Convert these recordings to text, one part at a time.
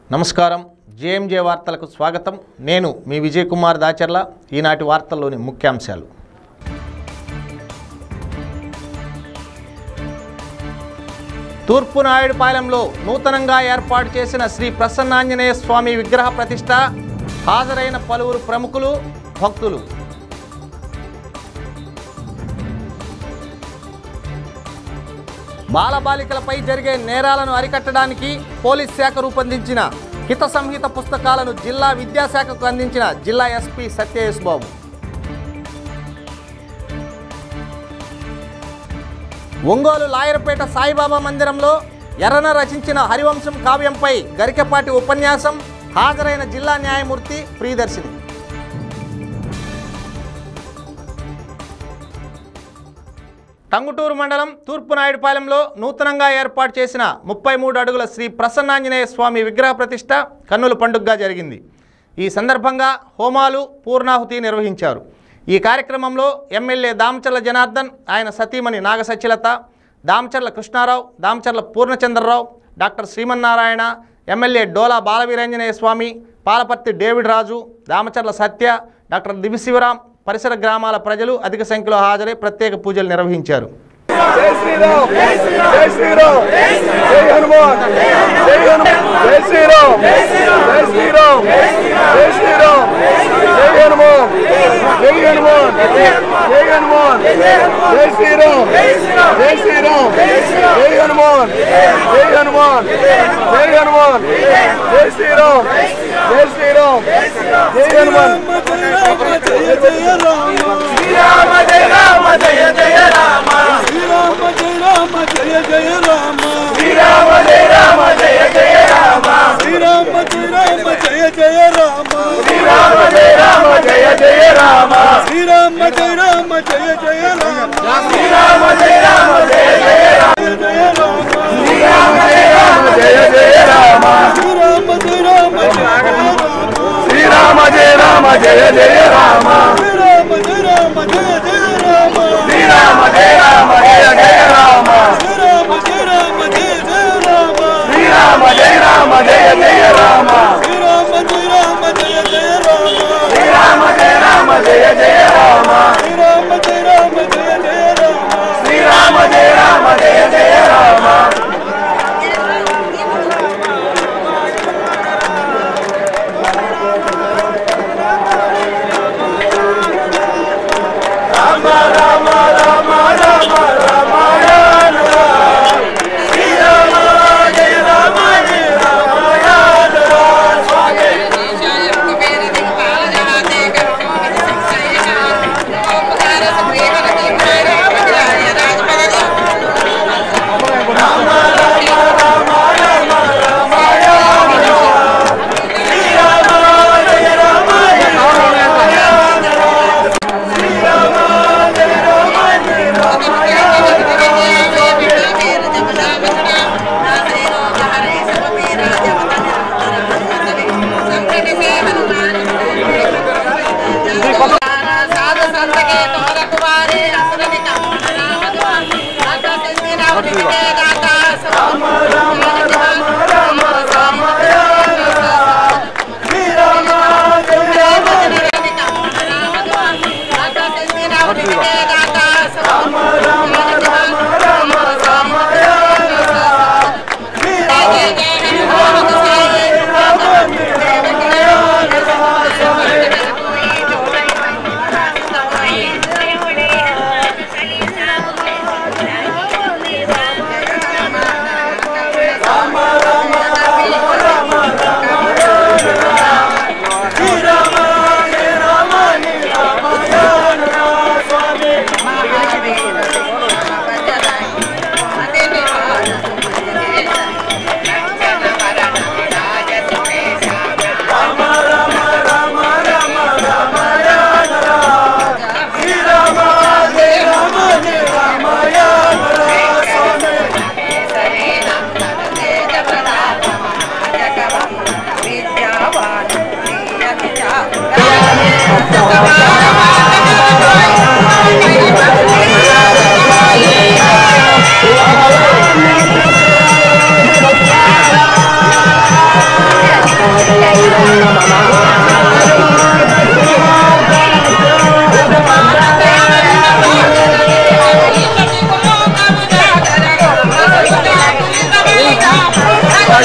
నమస్కారం జేఎంజే వార్తలకు స్వాగతం నేను మీ విజయ్ కుమార్ దాచర్ల ఈనాటి వార్తల్లోని ముఖ్యాంశాలు తూర్పు నాయుడుపాలెంలో నూతనంగా ఏర్పాటు చేసిన శ్రీ ప్రసన్నాంజనేయ స్వామి విగ్రహ ప్రతిష్ట హాజరైన పలువురు ప్రముఖులు భక్తులు బాలబాలికలపై జరిగే నేరాలను అరికట్టడానికి పోలీస్ శాఖ రూపొందించిన హిత సంహిత పుస్తకాలను జిల్లా విద్యాశాఖకు అందించిన జిల్లా ఎస్పీ సత్యేష్ బాబు ఒంగోలు లాయర్పేట సాయిబాబా మందిరంలో ఎర్రన రచించిన హరివంశం కావ్యంపై గరికపాటి ఉపన్యాసం హాజరైన జిల్లా న్యాయమూర్తి ప్రియదర్శిని టంగుటూరు మండలం తూర్పు నాయుడుపాలెంలో నూతనంగా ఏర్పాటు చేసిన ముప్పై మూడు అడుగుల శ్రీ ప్రసన్నాంజనేయ స్వామి విగ్రహ ప్రతిష్ట కన్నుల పండుగగా జరిగింది ఈ సందర్భంగా హోమాలు పూర్ణాహుతి నిర్వహించారు ఈ కార్యక్రమంలో ఎమ్మెల్యే దామచర్ల జనార్దన్ ఆయన సతీమణి Nagasatyalatha Damacharla Krishnarao Damacharla Purnachandrarao doctor Srimannarayana MLA Dola Balaveeranjaneya Swamy Palaparthi David Raju Damacharla Satya doctor Divisivaram పరిసర గ్రామాల ప్రజలు అధిక సంఖ్యలో హాజరై ప్రత్యేక పూజలు నిర్వహించారు జై శ్రీరామ్ జై శ్రీరామ్ జై హనుమాన్ జై హనుమాన్ జై శ్రీరామ్ జై శ్రీరామ్ జై శ్రీరామ్ జై హనుమాన్ జై హనుమాన్ జై హనుమాన్ జై శ్రీరామ్ జై శ్రీరామ్ జై హనుమాన్ జై హనుమాన్ జై హనుమాన్ జై శ్రీరామ్ జై శ్రీరామ్ జై హనుమాన్ శ్రీరామ జయ రామ జయ జయ రామ శ్రీరామ జయ రామ జయ జయ రామ శ్రీరామ జయ రామ జయ జయ రామ శ్రీరామ జయ రామ జయ జయ రామ శ్రీరామ జయ రామ జయ జయ రామ శ్రీరామ జయ రామ జయ జయ రామ శ్రీరామ జయ రామ జయ జయ రామ జయ జయ రామ శ్రీరామ జయ రామ జయ జయ రామ శ్రీరామ జయ రామ జయ జయ రామ శ్రీరామ జయ రామ జయ జయ రామ శ్రీరామ జయ రామ జయ జయ రామ శ్రీరామ జయ రామ జయ జయ రామ శ్రీరామ జయ రామ జయ జయ రామ శ్రీరామ జయ రామ జయ జయ రామ శ్రీరామ జయ రామ జయ జయ రామ శ్రీరామ జయ రామ జయ జయ రామ శ్రీరామ జయ రామ జయ జయ రామ శ్రీరామ జయ రామ జయ జయ రామ శ్రీరామ జయ రామ జయ రామ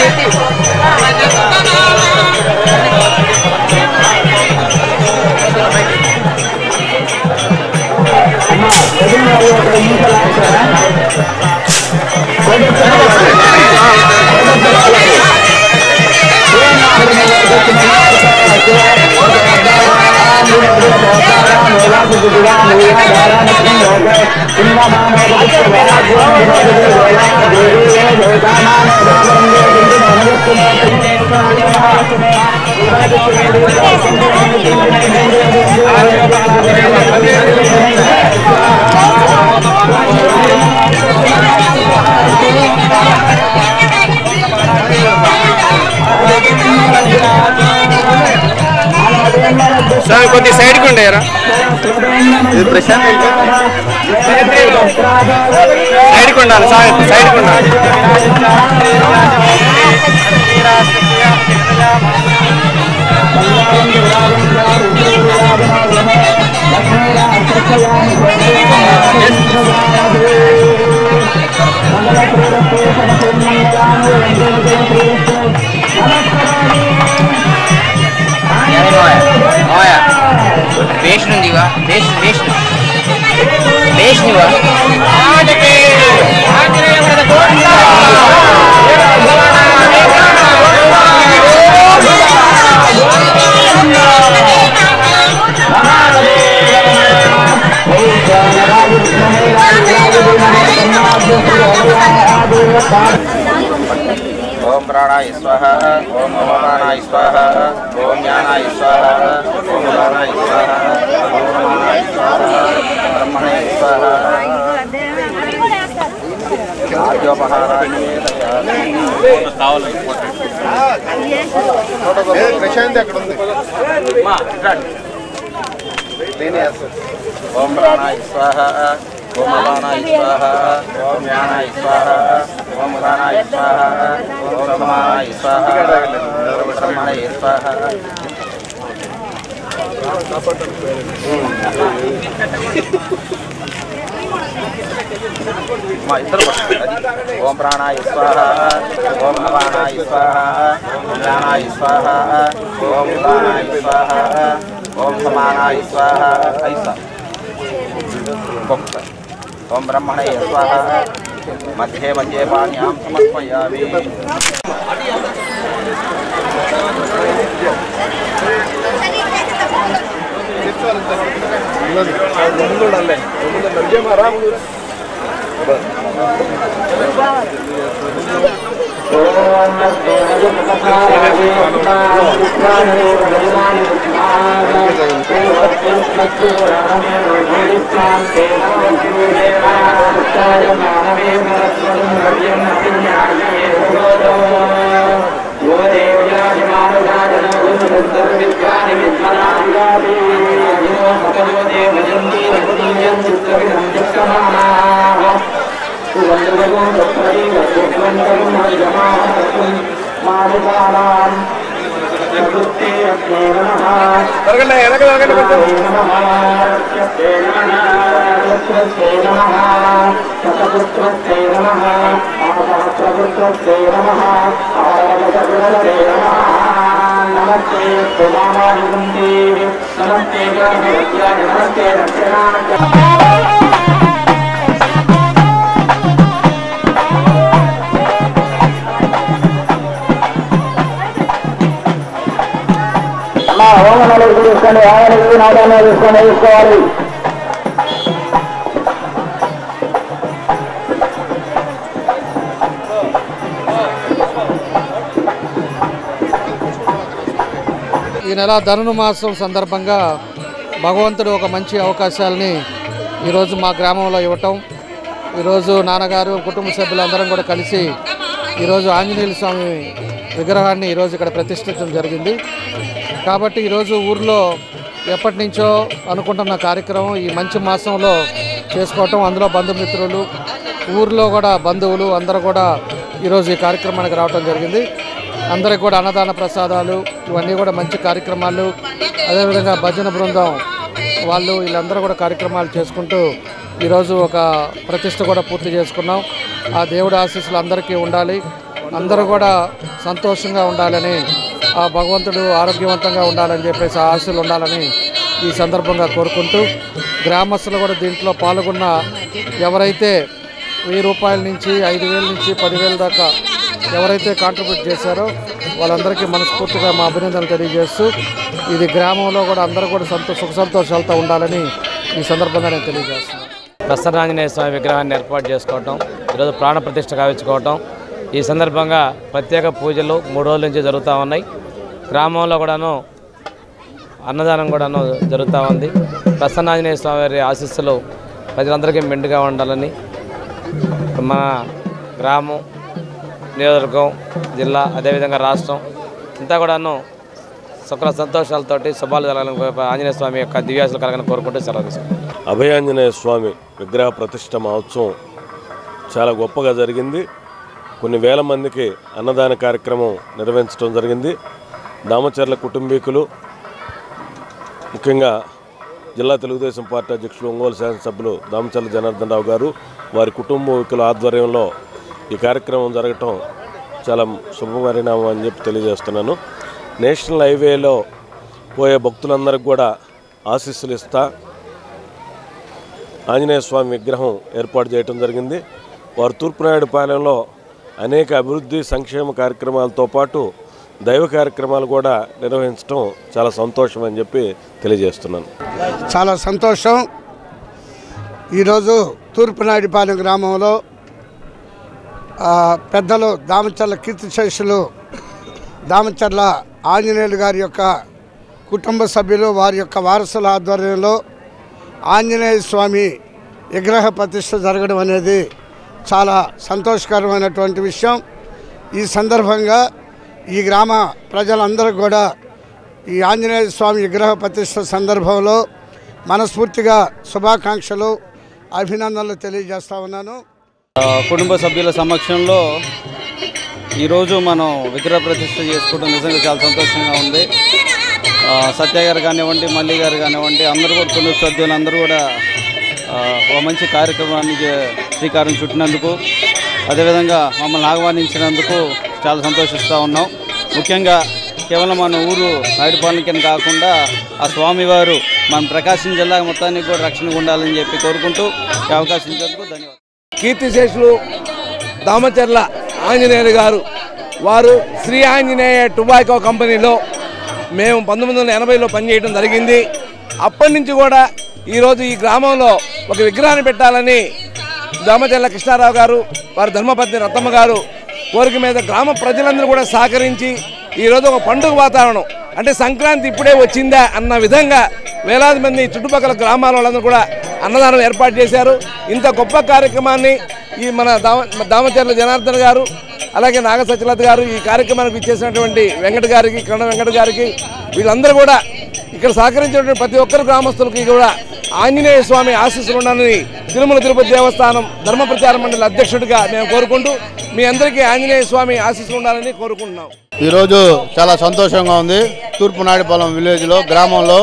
స్వామి కొద్ది సైడ్కి ఉండేరా సైడ్కి ఉండాలి స్వామి సైడ్కి ఉండాలి వేషనుందివా వేష వేష వేషనివా ఓం ప్రాణాయ స్వాహ ఓం అపానాయ స్వాహ ఓం జ్ఞానాయ స్వాహ ఓం ఉదానాయ స్వాహ ఓం రమానాయ స్వాహ బ్రహ్మణే స్వాహ ఆద్యోపహారాయ ప్రశాంతి అక్కడ ఉంది ఓం ప్రాణాయ స్వాహ ఓం అపానాయ స్వాహ ఓం జ్ఞానాయ స్వాహ ఓం ఉదానాయ స్వాహ ఓం రమానాయ స్వాహ ఓం బ్రహ్మణే స్వాహ మా ఇద్దరు అది ఓం ప్రాణాయ స్వాహ ఓం అపానాయ స్వాహ ఓం జ్ఞానాయ స్వాహ ఓం ఉదానాయ స్వాహ ఓం సమానాయ స్వాహ ఐసా ఇంకొకసారి ఓం బ్రహ్మణే స్వాహ మధ్యే మధ్యే పాణ్యాం సమర్పయామి జరగండి వెనక జరగండి కొంచెం ఈ నెల ధనును మాసం సందర్భంగా భగవంతుడు ఒక మంచి అవకాశాలని ఈరోజు మా గ్రామంలో ఇవ్వటం ఈరోజు నాన్నగారు కుటుంబ సభ్యులందరం కూడా కలిసి ఈరోజు ఆంజనేయుల స్వామి విగ్రహాన్ని ఈరోజు ఇక్కడ ప్రతిష్ఠించడం జరిగింది కాబట్టి ఈరోజు ఊర్లో ఎప్పటి నుంచో అనుకుంటున్న కార్యక్రమం ఈ మంచి మాసంలో చేసుకోవటం అందులో బంధుమిత్రులు ఊర్లో కూడా బంధువులు అందరూ కూడా ఈరోజు ఈ కార్యక్రమానికి రావటం జరిగింది అందరికి కూడా అన్నదాన ప్రసాదాలు ఇవన్నీ కూడా మంచి కార్యక్రమాలు అదేవిధంగా భజన బృందం వాళ్ళు వీళ్ళందరూ కూడా కార్యక్రమాలు చేసుకుంటూ ఈరోజు ఒక ప్రతిష్ట కూడా పూర్తి చేసుకున్నాం ఆ దేవుడి ఆశీస్సులు అందరికీ ఉండాలి అందరూ కూడా సంతోషంగా ఉండాలని ఆ భగవంతుడు ఆరోగ్యవంతంగా ఉండాలని చెప్పేసి ఆ ఆశలు ఉండాలని ఈ సందర్భంగా కోరుకుంటూ గ్రామస్తులు కూడా దీంట్లో పాల్గొన్న ఎవరైతే వెయ్యి రూపాయల నుంచి ఐదు వేల నుంచి పదివేల దాకా ఎవరైతే కాంట్రిబ్యూట్ చేశారో వాళ్ళందరికీ మనస్ఫూర్తిగా మా అభినందనలు తెలియజేస్తూ ఇది గ్రామంలో కూడా అందరూ కూడా సంతో సుఖ సంతోషాలతో ఉండాలని ఈ సందర్భంగా నేను తెలియజేస్తున్నాను ప్రసన్నాంజనేయ స్వామి విగ్రహాన్ని ఏర్పాటు చేసుకోవటం ఈరోజు ప్రాణ ప్రతిష్ఠ గావించుకోవటం ఈ సందర్భంగా ప్రత్యేక పూజలు మూడు రోజుల నుంచి జరుగుతూ ఉన్నాయి గ్రామంలో కూడాను అన్నదానం కూడాను జరుగుతూ ఉంది ప్రసన్నాంజనేయ స్వామి వారి ఆశీస్సులు ప్రజలందరికీ మెండుగా ఉండాలని మన గ్రామం నియోజకవర్గం జిల్లా అదేవిధంగా రాష్ట్రం ఇంతా కూడాను సుఖ సంతోషాలతోటి శుభాలు జరగాలని ఆంజనేయ స్వామి యొక్క దివ్యాసులు కలగాలని కోరుకుంటూ సెలవు తీసుకుంటాం అభయాంజనేయ స్వామి విగ్రహ ప్రతిష్ట మహోత్సవం చాలా గొప్పగా జరిగింది కొన్ని వేల మందికి అన్నదాన కార్యక్రమం నిర్వహించడం జరిగింది దామచర్ల కుటుంబీకులు ముఖ్యంగా జిల్లా తెలుగుదేశం పార్టీ అధ్యక్షులు ఒంగోలు శాసనసభ్యులు దామచర్ల జనార్దన్ రావు గారు వారి కుటుంబీకుల ఆధ్వర్యంలో ఈ కార్యక్రమం జరగటం చాలా శుభపరిణామం అని చెప్పి తెలియజేస్తున్నాను నేషనల్ హైవేలో పోయే భక్తులందరికీ కూడా ఆశీస్సులు ఇస్తా ఆంజనేయ స్వామి విగ్రహం ఏర్పాటు చేయడం జరిగింది వారు తూర్పునాయుడుపాలెంలో అనేక అభివృద్ధి సంక్షేమ కార్యక్రమాలతో పాటు దైవ కార్యక్రమాలు కూడా నిర్వహించడం చాలా సంతోషం అని చెప్పి తెలియజేస్తున్నాను చాలా సంతోషం ఈరోజు తూర్పునాయుడిపాలెం గ్రామంలో ఆ, పెద్దలు దామచర్ల కీర్తిశేషులు దామచర్ల ఆంజనేయులు గారి యొక్క కుటుంబ సభ్యులు వారి యొక్క వారసుల ఆధ్వర్యంలో ఆంజనేయ స్వామి విగ్రహ ప్రతిష్ఠ జరగడం అనేది చాలా సంతోషకరమైనటువంటి విషయం ఈ సందర్భంగా ఈ గ్రామ ప్రజలందరూ కూడా ఈ ఆంజనేయ స్వామి విగ్రహ ప్రతిష్ఠ సందర్భంలో మనస్ఫూర్తిగా శుభాకాంక్షలు అభినందనలు తెలియజేస్తా ఉన్నాను ఆ, కుటుంబ సభ్యుల సమక్షంలో ఈరోజు మనం విగ్రహ ప్రతిష్ఠ చేసుకోవడం నిజంగా చాలా సంతోషంగా ఉంది ఆ, సత్య గారు కానివ్వండి మల్లి గారు కానివ్వండి అందరూ కూడా కుటుంబ సభ్యులు అందరూ కూడా ఆ, ఒక మంచి కార్యక్రమానికి శ్రీకారం చుట్టినందుకు అదేవిధంగా మమ్మల్ని ఆహ్వానించినందుకు చాలా సంతోషిస్తూ ఉన్నాం ముఖ్యంగా కేవలం మన ఊరు నాయుడుపాలెం కింద కాకుండా ఆ స్వామివారు మన ప్రకాశం జిల్లా మొత్తానికి కూడా రక్షణగా ఉండాలని చెప్పి కోరుకుంటూ ఈ అవకాశం ఇచ్చినందుకు ధన్యవాదాలు కీర్తిశేషులు దామచర్ల ఆంజనేయులు గారు వారు శ్రీ ఆంజనేయ టుబాకో కంపెనీలో మేము పంతొమ్మిది వందల ఎనభైలో పనిచేయడం జరిగింది అప్పటి నుంచి కూడా ఈరోజు ఈ గ్రామంలో ఒక విగ్రహాన్ని పెట్టాలని దామచర్ల కృష్ణారావు గారు వారి ధర్మపత్ని రత్తమ్మ గారు కోరిక మీద గ్రామ ప్రజలందరూ కూడా సహకరించి ఈరోజు ఒక పండుగ వాతావరణం అంటే సంక్రాంతి ఇప్పుడే వచ్చిందా అన్న విధంగా వేలాది మంది చుట్టుపక్కల గ్రామాల వాళ్ళందరూ కూడా అన్నదానం ఏర్పాటు చేశారు ఇంత గొప్ప కార్యక్రమాన్ని ఈ మన దామ దామచర్ల జనార్దన్ గారు అలాగే నాగ సత్యలత గారు ఈ కార్యక్రమానికి ఇచ్చేసినటువంటి వెంకట గారికి కన్న వెంకట గారికి వీళ్ళందరూ కూడా ఇక్కడ సహకరించినటువంటి ప్రతి ఒక్కరు గ్రామస్తులకి కూడా ఆంజనేయ స్వామి ఆశీస్సులు ఉండాలని తిరుమల తిరుపతి దేవస్థానం ధర్మ ప్రచార మండలి అధ్యక్షుడిగా మేము కోరుకుంటూ మీ అందరికీ ఆంజనేయ స్వామి ఆశీస్సులు ఉండాలని కోరుకుంటున్నాం ఈరోజు చాలా సంతోషంగా ఉంది తూర్పు నాయుడుపాలెం విలేజ్లో గ్రామంలో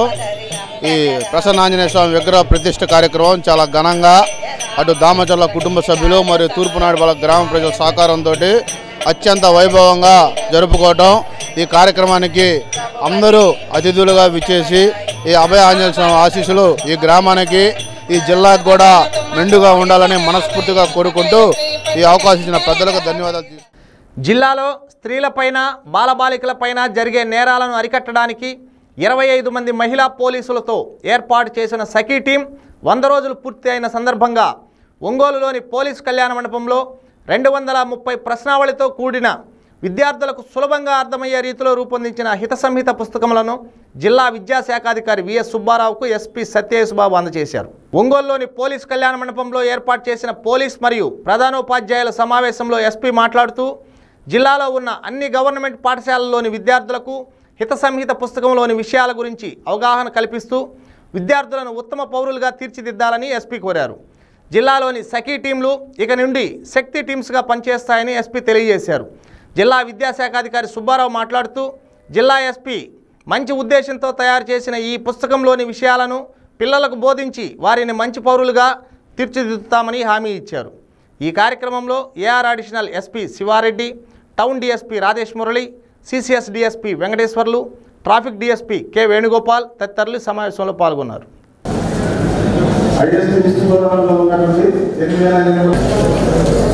ఈ ప్రసన్న ఆంజనేయ స్వామి విగ్రహ ప్రతిష్ఠ కార్యక్రమం చాలా ఘనంగా అటు దామచర్ల కుటుంబ సభ్యులు మరియు తూర్పు నాయుడుపాలెం గ్రామ ప్రజల సహకారంతో అత్యంత వైభవంగా జరుపుకోవటం ఈ కార్యక్రమానికి అందరూ అతిథులుగా విచ్చేసి ఈ అభయ ఆంజనేయ స్వామి ఆశీస్సులు ఈ గ్రామానికి ఈ జిల్లాకు కూడా మెండుగా ఉండాలని మనస్ఫూర్తిగా కోరుకుంటూ ఈ అవకాశం ఇచ్చిన పెద్దలకు ధన్యవాదాలు తెలుపు- జిల్లాలో స్త్రీలపైన బాలబాలికలపైన జరిగే నేరాలను అరికట్టడానికి ఇరవై ఐదు మంది మహిళా పోలీసులతో ఏర్పాటు చేసిన సఖీ టీం వంద రోజులు పూర్తి అయిన సందర్భంగా ఒంగోలులోని పోలీస్ కళ్యాణ మండపంలో రెండు వందల ముప్పై ప్రశ్నావళితో కూడిన విద్యార్థులకు సులభంగా అర్థమయ్యే రీతిలో రూపొందించిన హిత సంహిత పుస్తకములను జిల్లా విద్యాశాఖాధికారి విఎస్ సుబ్బారావుకు ఎస్పీ సత్యేశ్బాబు అందజేశారు ఒంగోలులోని పోలీస్ కళ్యాణ మండపంలో ఏర్పాటు చేసిన పోలీస్ మరియు ప్రధానోపాధ్యాయుల సమావేశంలో ఎస్పీ మాట్లాడుతూ జిల్లాలో ఉన్న అన్ని గవర్నమెంట్ పాఠశాలల్లోని విద్యార్థులకు హిత సంహిత పుస్తకంలోని విషయాల గురించి అవగాహన కల్పిస్తూ విద్యార్థులను ఉత్తమ పౌరులుగా తీర్చిదిద్దాలని ఎస్పీ కోరారు జిల్లాలోని సఖీ టీంలు ఇక నుండి శక్తి టీమ్స్గా పనిచేస్తాయని ఎస్పీ తెలియజేశారు జిల్లా విద్యాశాఖాధికారి సుబ్బారావు మాట్లాడుతూ జిల్లా ఎస్పీ మంచి ఉద్దేశంతో తయారు చేసిన ఈ పుస్తకంలోని విషయాలను పిల్లలకు బోధించి వారిని మంచి పౌరులుగా తీర్చిదిద్దుతామని హామీ ఇచ్చారు ఈ కార్యక్రమంలో AR additional SP Sivareddy town DSP Rajesh Murali CCS DSP Venkateswarlu traffic DSP K Venugopal తదితరులు ఈ సమావేశంలో పాల్గొన్నారు ఐఎస్పీ డిస్ట్రిక్ట్ గోదావరిలో ఉన్నటువంటి ఎనిమిది వేల ఎనిమిది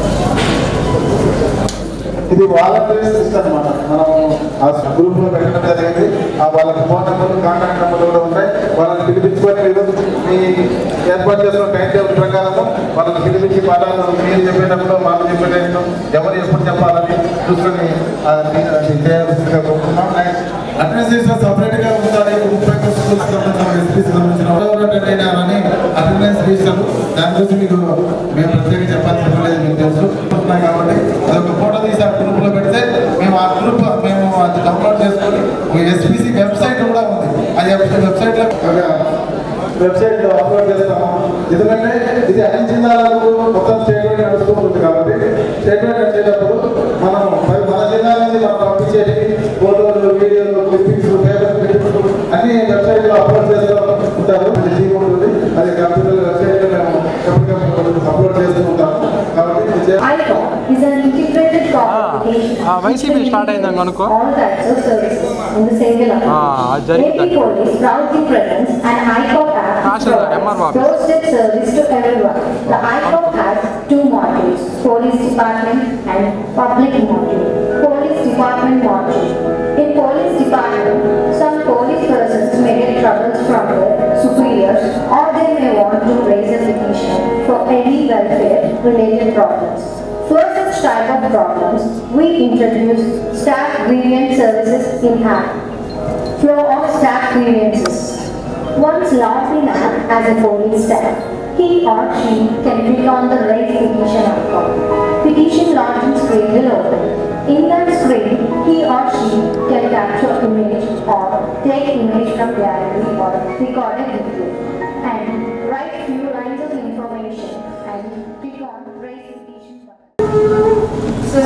ఇది వాలంటీర్ సిస్టమ్ అనమాట మనం ఆ గ్రూప్ లో పెట్టడం జరిగింది ఆ వాళ్ళకి ఫోన్ నెంబర్లు కాంటాక్ట్ నెంబర్లు కూడా ఉంటాయి వాళ్ళని పిలిపించుకొని ఈరోజు మీ ఏర్పాటు చేసిన టైం టేబుల్ ప్రకారము వాళ్ళని పిలిపించి పాఠాలు మీరు చెప్పేటప్పుడు వాళ్ళు చెప్పేటప్పుడు ఎవరు ఎప్పుడు చెప్పాలని చూసుకొని ఆ, అది- అది చేయాల్సిందిగా కోరుతున్నాం నెక్స్ట్ అడ్మినిస్ట్రేషన్ సపరేట్ గా ఉండాలి ముప్పై స్కూల్స్ సంబంధించిన ఎస్పీసీ సంబంధించిన ఎవరెవరు అటెండ్ అయినారని అటెండెన్స్ రిజిస్టర్ దాని గురించి మీకు మేము ప్రత్యేకంగా చెప్పాల్సిన పని లేదు మీకు తెలుసు ఉంటున్నాయి కాబట్టి అదొక ఫోటో తీసి ఆ గ్రూప్ లో పెడితే మేము ఆ గ్రూప్ మేము అది డౌన్లోడ్ చేసుకొని ఒక ఎస్పీసీ వెబ్సైట్ కూడా ఉంది ఆ వెబ్సైట్ లో ఒక వెబ్సైట్ లో అప్లోడ్ చేస్తాము ఎందుకంటే ఇది అన్ని జిల్లాలకు మొత్తం స్టేట్ వైడ్ నడుచుకుంటుంది కాబట్టి స్టేట్ వైడ్ నడిచేటప్పుడు మనం మరి మన జిల్లా నుంచి మనం పంపించేది ఫోటోలు వీడియోలు క్లిప్పింగ్స్ పేపర్ క్లిప్పింగ్స్ అన్ని వెబ్సైట్ లో అప్లోడ్ చేస్తూ ఉంటారు అది టీం ఉంటుంది అది కంప్యూటర్ వెబ్సైట్ లో మేము ఎప్పటికప్పుడు అప్లోడ్ చేస్తూ ఉంటాము కాబట్టి ఇది చే- ICOM is an integrated co-application YCP start అయిందని అనుకో all types of services in the single account. Ah, అది జరిగింది. AP Police proudly presents an ICOM app Tahsildar, MR Babu. doorstep service to everyone. The ICOM has two modules, Police Department and Public Module. Police Department Module. In Police Department, some police persons may get troubles from their superiors or they may want to raise a petition for any welfare related problems. For such type of problems, we introduce staff grievance services in hand. Flow of staff grievances. Once logged in app as a police staff, he or she can click on the raise petition icon. Petition launching screen will open. In that screen, he or she can capture image or take image from gallery or recorded video and write few lines of information and click on raise petition button.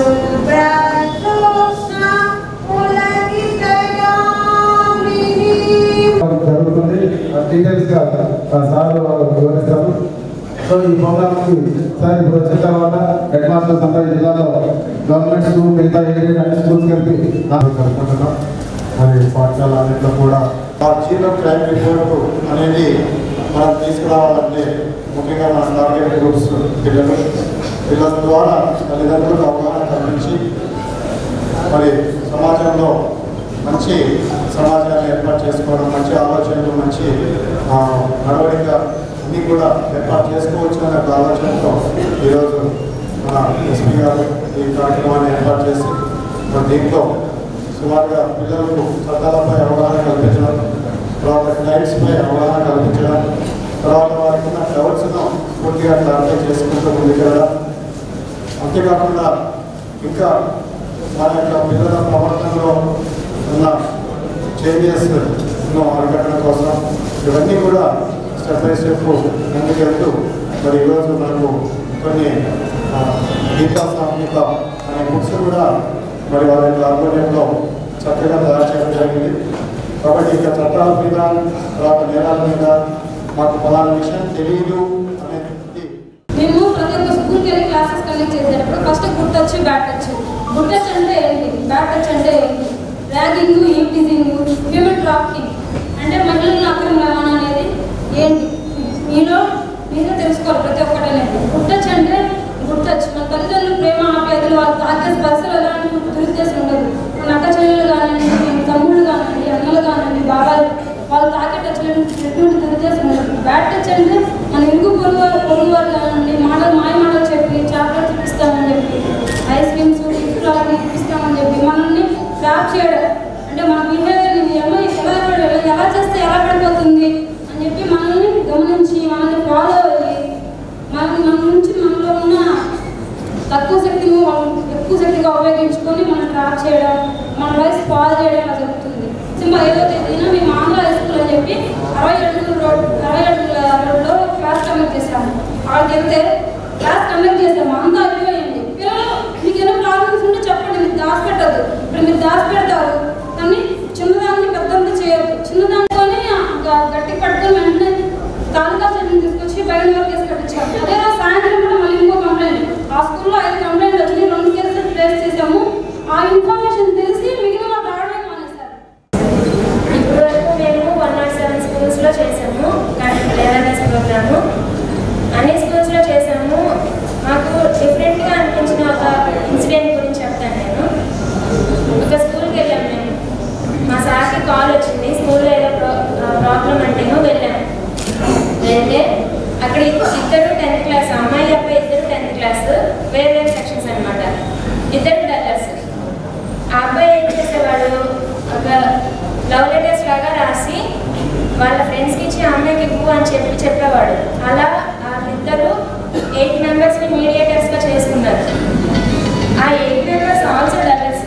జరుగుతుంది details గా ఆ sir వివరిస్తారు so ఈ programme కి sir ఇప్పుడు వచ్చిన తర్వాత head masters అంతా ఈ జిల్లాలో గవర్నమెంట్ స్కూల్ మిగతా ఏరియా అన్ని స్కూల్స్ కలిపి కలుపుకుంటున్నాం మరి పాఠశాల అన్నింటిలో కూడా ఆ జీరో క్రైమ్ రిపోర్ట్ అనేది మనం తీసుకురావాలంటే ముఖ్యంగా మన టార్గెట్ గ్రూప్స్ పిల్లలు పిల్లల ద్వారా తల్లిదండ్రులకు అవగాహన కల్పించి మరి సమాజంలో మంచి సమాజాన్ని ఏర్పాటు చేసుకోవడం మంచి ఆలోచనలు మంచి ఆ, నడవడిక అన్నీ కూడా ఏర్పాటు చేసుకోవచ్చు అనే ఒక ఆలోచనతో ఈరోజు మన ఎస్పీ గారు ఈ కార్యక్రమాన్ని ఏర్పాటు చేసి మరి దీంట్లో సుమారుగా పిల్లలకు చట్టాలపై అవగాహన కల్పించడం తర్వాత క్లైంట్స్పై అవగాహన కల్పించడం తర్వాత వారికి ఉన్న డౌట్స్ను పూర్తిగా క్లారిఫై చేసుకుంటూ ముందుకెళ్ళడం అంతేకాకుండా ఇంకా మన యొక్క పిల్లల ప్రవర్తనలో ఉన్న చేంజెస్ను అరికట్టడం కోసం ఇవన్నీ కూడా స్టెప్ బై స్టెప్ ముందుకెళ్తూ మరి ఈరోజు మనకు కొన్ని ఆ, గీతా సాంఘిక అనే బుక్స్ కూడా మరి వారి యొక్క ఆధ్వర్యంలో చక్కగా తయారు చేయడం జరిగింది కాబట్టి ఇంకా చట్టాల మీద తర్వాత నేరాల మీద మాకు పలానా విషయం తెలియదు అనేది మేము ప్రతి ఒక్క స్కూల్కి వెళ్ళి క్లాసెస్ కండక్ట్ చేసేటప్పుడు first good touch bad touch good touch అంటే ఏంటి బ్యాడ్ టచ్ అంటే ఏంటి ర్యాగింగ్ ఈవ్టీజింగ్ హ్యూమన్ ట్రాఫికింగ్ అంటే మహిళలను అక్రమ రవాణా అనేది ఏంటి మీలో మీరే తెలుసుకోవాలి ప్రతి ఒక్కటి అనేది గుడ్ టచ్ అంటే గుడ్ టచ్ మన తల్లిదండ్రులు ప్రేమ ఆప్యాయతలు వాళ్ళు తాకే స్పర్శలు ఎలాంటి దురుద్దేశం ఉండదు మన అక్క చెల్లెలు కానివ్వండి మన తమ్ముళ్ళు కానివ్వండి అన్నలు కానివ్వండి బాబాయ్ వాళ్ళు తాకే టచ్ ఎటువంటి దురుద్దేశం ఉండదు బ్యాడ్ టచ్ అంటే మన ఇరుగు పొరుగు వారు పొరుగు వారు కానివ్వండి మాటలు మాయ మాటలు చెప్పి చాక్లెట్ ఇప్పిస్తామని చెప్పి ఐస్ క్రీమ్స్ గిఫ్ట్లు అలాగే ఇప్పిస్తామని చెప్పి మనల్ని ట్రాప్ చేయడం అంటే మన బిహేవియర్ని ఈ అమ్మాయి ఎలా పడి- ఎలా చేస్తే ఎలా పడిపోతుంది అని చెప్పి మనల్ని గమనించి మనల్ని ఫాలో అయ్యి మన మన నుంచి మనలో ఉన్న తక్కువ శక్తిని వాళ్ళు ఎక్కువ శక్తిగా ఉపయోగించుకొని మనం ట్రాప్ చేయడం మన వయసు పాలు చేయడం అలా జరుగుతుంది సింబల్ ఐదో తేదీన మేము ఆంధ్ర హై స్కూల్ అని చెప్పి అరవై అడుగుల రోడ్ అరవై అడుగుల రోడ్లో క్లాస్ కండక్ట్ చేసాము అక్కడికి వెళ్తే క్లాస్ కండక్ట్ చేసాము అంతా అయిపోయింది పిల్లలు మీకు ఏమైనా ప్రాబ్లమ్స్ ఉంటే చెప్పండి మీరు దాచిపెట్టద్దు ఇప్పుడు మీరు దాచిపెడతారు కానీ చిన్నదాన్ని పెద్దంతా చేయొద్దు చిన్నదానితోనే గ- గట్టి పట్టుకొని వెంటనే తాలూకా చెట్టుని తీసుకొచ్చి బయట వరకు కేసు కట్టించాము అదే రోజు సాయంత్రం కూడా మళ్ళీ ఇంకో కంప్లైంట్ ఆ స్కూల్లో ఐదు కంప్లైంట్ వచ్చినాయి రెండు కేసులు ట్రేస్ చేసాము ఆ ఇన్ఫర్మేషన్ తెలిసి మిగిలిన వాళ్ళు రావడం మానేశారు ఇప్పుడు వరకు మేము వన్ నాట్ సెవెన్ స్కూల్స్లో చేసాము అవేర్నెస్ ప్రోగ్రాము అన్ని స్కూల్స్లో చేసాము మాకు డిఫరెంట్గా అనిపించిన ఒక ఇన్సిడెంట్ గురించి చెప్తాను నేను ఒక స్కూల్కి వెళ్ళాము మేము మా సార్కి కాల్ వచ్చింది స్కూల్లో ఏదో ప్రో ప్రాబ్లం అంటేనో వెళ్ళాము వెళ్తే అక్కడ ఇద్దరు టెన్త్ క్లాస్ అమ్మాయి అబ్బాయి ఇద్దరు టెన్త్ క్లాస్ వేరే వేరే సెక్షన్స్ అనమాట ఇద్దరు డల్లర్స్ ఆ అబ్బాయి ఏం చేసేవాడు ఒక లవ్ లెటర్స్ లాగా రాసి వాళ్ళ ఫ్రెండ్స్కి ఇచ్చి ఆ అమ్మాయికి ఇవ్వు అని చెప్పి చెప్పేవాడు అలా వాళ్ళిద్దరు ఎయిట్ మెంబర్స్ని మీడియేటర్స్గా చేసుకున్నారు ఆ ఎయిట్ మెంబర్స్ ఆల్సో డల్లర్స్